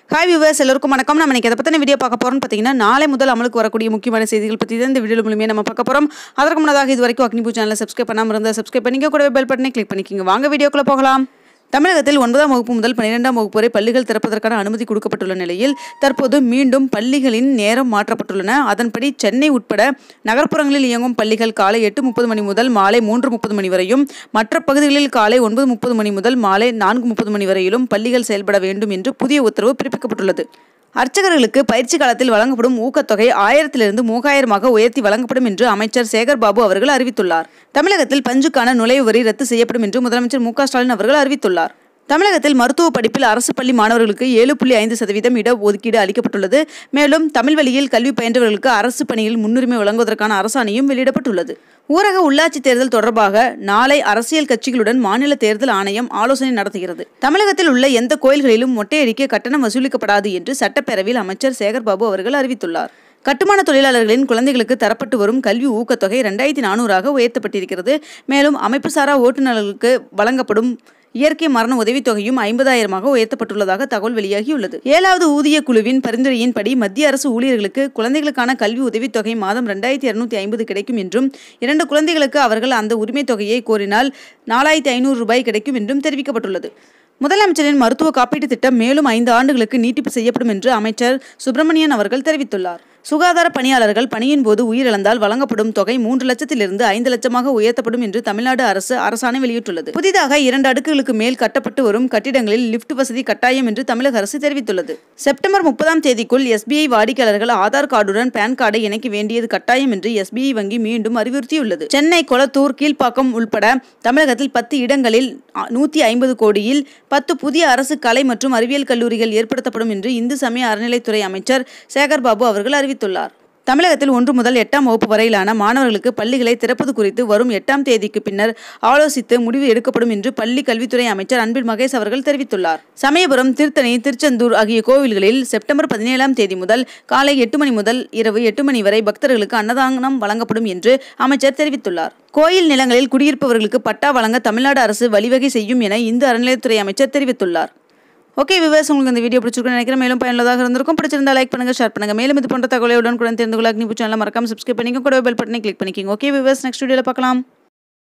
hi viewers எல்லோருக்கும் வணக்கம் நம்ம இன்னைக்கு எதை பற்றின வீடியோ பார்க்க போகிறோம்னு பார்த்தீங்கன்னா நாளை முதல் அமலுக்கு வரக்கூடிய முக்கியமான செய்திகள் பற்றி தான் இந்த வீடியோ மூலியமாக நம்ம பார்க்க போகிறோம் அதற்கு முன்னதாக இது வரைக்கும் அக்னிபூ சேனலை சப்ஸ்கிரைப் பண்ணாமல் இருந்தால் சப்ஸ்கிரைப் பண்ணிக்க கூடவே பெல் பட்டனை கிளிக் பண்ணிக்கோங்க வாங்க வீடியோக்குள்ளே போகலாம் தமிழகத்தில் ஒன்பதாம் வகுப்பு முதல் பன்னிரெண்டாம் வகுப்பு வரை பள்ளிகள் திறப்பதற்கான அனுமதி கொடுக்கப்பட்டுள்ள நிலையில் தற்போது மீண்டும் பள்ளிகளின் நேரம் மாற்றப்பட்டுள்ளன அதன்படி சென்னை உட்பட நகர்ப்புறங்களில் இயங்கும் பள்ளிகள் காலை எட்டு முப்பது மணி முதல் மாலை மூன்று முப்பது மணி வரையும் மற்ற பகுதிகளில் காலை ஒன்பது முப்பது மணி முதல் மாலை நான்கு முப்பது மணி வரையிலும் பள்ளிகள் செயல்பட வேண்டும் என்று புதிய உத்தரவு பிறப்பிக்கப்பட்டுள்ளது அர்ச்சகர்களுக்கு பயிற்சி காலத்தில் வழங்கப்படும் ஊக்கத்தொகை ஆயிரத்திலிருந்து மூவாயிரமாக உயர்த்தி வழங்கப்படும் என்று அமைச்சர் சேகர் பாபு அவர்கள் அறிவித்துள்ளார் தமிழகத்தில் பஞ்சுக்கான நுழைவு வரி ரத்து செய்யப்படும் என்று முதலமைச்சர் மு க ஸ்டாலின் அவர்கள் அறிவித்துள்ளார் தமிழகத்தில் மருத்துவ படிப்பில் அரசு பள்ளி மாணவர்களுக்கு ஏழு புள்ளி ஐந்து சதவீதம் இட ஒதுக்கீடு அளிக்கப்பட்டுள்ளது மேலும் தமிழ் வழியில் கல்வி பயின்றவர்களுக்கு அரசு பணியில் முன்னுரிமை வழங்குவதற்கான அரசாணையும் வெளியிடப்பட்டுள்ளது ஊரக உள்ளாட்சி தேர்தல் தொடர்பாக நாளை அரசியல் கட்சிகளுடன் மாநில தேர்தல் ஆணையம் ஆலோசனை நடத்துகிறது தமிழகத்தில் உள்ள எந்த கோயில்களிலும் மொட்டையடிக்க கட்டணம் வசூலிக்கப்படாது என்று சட்டப்பேரவையில் அமைச்சர் சேகர்பாபு அவர்கள் அறிவித்துள்ளார் கட்டுமான தொழிலாளர்களின் குழந்தைகளுக்கு தரப்பட்டு வரும் கல்வி ஊக்கத்தொகை ரெண்டாயிரத்தி நானூறாக உயர்த்தப்பட்டிருக்கிறது மேலும் அமைப்புசாரா ஓட்டுநர்களுக்கு வழங்கப்படும் இயற்கை மரண உதவித்தொகையும் ஐம்பதாயிரமாக உயர்த்தப்பட்டுள்ளதாக தகவல் வெளியாகியுள்ளது ஏழாவது ஊதிய குழுவின் பரிந்துரையின்படி மத்திய அரசு ஊழியர்களுக்கு குழந்தைகளுக்கான கல்வி உதவித்தொகை மாதம் ரெண்டாயிரத்தி இரநூத்தி ஐம்பது கிடைக்கும் என்றும் இரண்டு குழந்தைகளுக்கு அவர்கள் அந்த உரிமைத் தொகையை கோரினால் நாலாயிரத்தி ஐநூறு ரூபாய் கிடைக்கும் என்றும் தெரிவிக்கப்பட்டுள்ளது முதலமைச்சரின் மருத்துவ காப்பீட்டுத் திட்டம் மேலும் ஐந்து ஆண்டுகளுக்கு நீட்டிப்பு செய்யப்படும் என்று அமைச்சர் சுப்பிரமணியன் அவர்கள் தெரிவித்துள்ளார் சுகாதார பணியாளர்கள் பணியின் போது உயிரிழந்தால் வழங்கப்படும் தொகை மூன்று லட்சத்திலிருந்து ஐந்து லட்சமாக உயர்த்தப்படும் என்று தமிழ்நாடு அரசு அரசாணை வெளியிட்டுள்ளது புதிதாக இரண்டு அடுக்குகளுக்கு மேல் கட்டப்பட்டு வரும் கட்டிடங்களில் லிப்ட் வசதி கட்டாயம் என்று தமிழக அரசு தெரிவித்துள்ளது செப்டம்பர் முப்பதாம் தேதிக்குள் எஸ்பிஐ வாடிக்கையாளர்கள் ஆதார் கார்டுடன் பான் கார்டை இணைக்க வேண்டியது கட்டாயம் என்று எஸ்பிஐ வங்கி மீண்டும் அறிவுறுத்தியுள்ளது சென்னை கொளத்தூர் கீழ்ப்பாக்கம் உள்பட தமிழகத்தில் பத்து இடங்களில் நூற்றி ஐம்பது கோடியில் பத்து புதிய அரசு கலை மற்றும் அறிவியல் கல்லூரிகள் ஏற்படுத்தப்படும் என்று இந்து சமய அறநிலைத்துறை அமைச்சர் சேகர்பாபு அவர்கள் அறிவித்துள்ளார் தமிழகத்தில் ஒன்று முதல் எட்டாம் வகுப்பு வரையிலான மாணவர்களுக்கு பள்ளிகளை திறப்பது குறித்து வரும் எட்டாம் தேதிக்கு பின்னர் ஆலோசித்து முடிவு எடுக்கப்படும் என்று பள்ளி கல்வித்துறை அமைச்சர் அன்பில் மகேஷ் அவர்கள் தெரிவித்துள்ளார் சமயபுரம் திருத்தணி திருச்செந்தூர் ஆகிய கோவில்களில் செப்டம்பர் பதினேழாம் தேதி முதல் காலை எட்டு மணி முதல் இரவு எட்டு மணி வரை பக்தர்களுக்கு அன்னதானம் வழங்கப்படும் என்று அமைச்சர் தெரிவித்துள்ளார் கோயில் நிலங்களில் குடியிருப்பவர்களுக்கு பட்டா வழங்க தமிழ்நாடு அரசு வழிவகை செய்யும் என இந்து அறநிலையத்துறை அமைச்சர் தெரிவித்துள்ளார் ஓகே விவர்ஸ் உங்களுக்கு இந்த வீடியோ பிடிச்சிருக்குன்னு நினைக்கிறேன் மேலும் பயனுள்ளதாக இருந்திருக்கும் பிடிச்சிருந்தா லைக் பண்ணுங்க ஷேர் பண்ணுங்க மேலும் இது போன்ற தகவலை உடனுக்குடன் தெரிந்து கொள்ள அக்னி சேனல் மறக்காம சப்ஸ்கிரைப் பண்ணிக்கோங்க கூட பெல் பட்டனை கிளிக் பண்ணிக்கோங்க ஓகே விவர்ஸ் நெக்ஸ்ட் வீடியோவில் பார்க்கலாம்